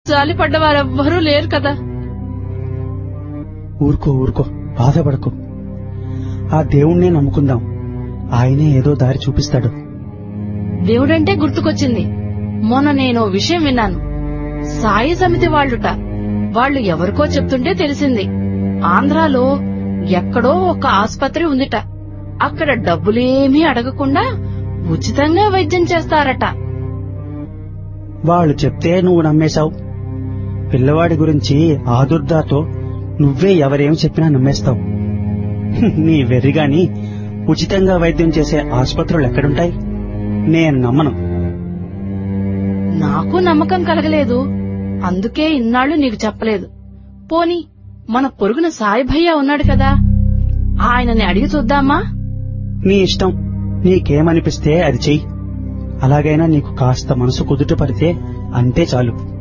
జాలిపడ్డ వారెవ్వరూ లేరు కదా ఊరుకో ఊరుకో బాధపడకు ఆ దేవుణ్ణే నమ్ముకుందాం ఆయనే ఏదో దారి చూపిస్తాడు దేవుడంటే గుర్తుకొచ్చింది మొన్న నేను ఓ విషయం విన్నాను సాయి సమితి వాళ్ళుట వాళ్ళు ఎవరికో చెప్తుంటే తెలిసింది ఆంధ్రాలో ఎక్కడో ఒక ఆస్పత్రి ఉందిట అక్కడ డబ్బులేమీ అడగకుండా ఉచితంగా వైద్యం చేస్తారట వాళ్ళు చెప్తే నువ్వు నమ్మేశావు పిల్లవాడి గురించి ఆదుర్దాతో నువ్వే ఎవరేం చెప్పినా నమ్మేస్తావు హ్మ్, నీ వెర్రిగాని ఉచితంగా వైద్యం చేసే ఆసుపత్రులు ఎక్కడుంటాయి నేను నమ్మను నాకు నమ్మకం కలగలేదు అందుకే ఇన్నాళ్లు నీకు చెప్పలేదు పోని మన పొరుగున సాయి భయ్య ఉన్నాడు కదా ఆయనని అడిగి చూద్దామా నీ ఇష్టం నీకేమనిపిస్తే అది చెయ్యి అలాగైనా నీకు కాస్త మనసు కుదుట పడితే అంతే చాలు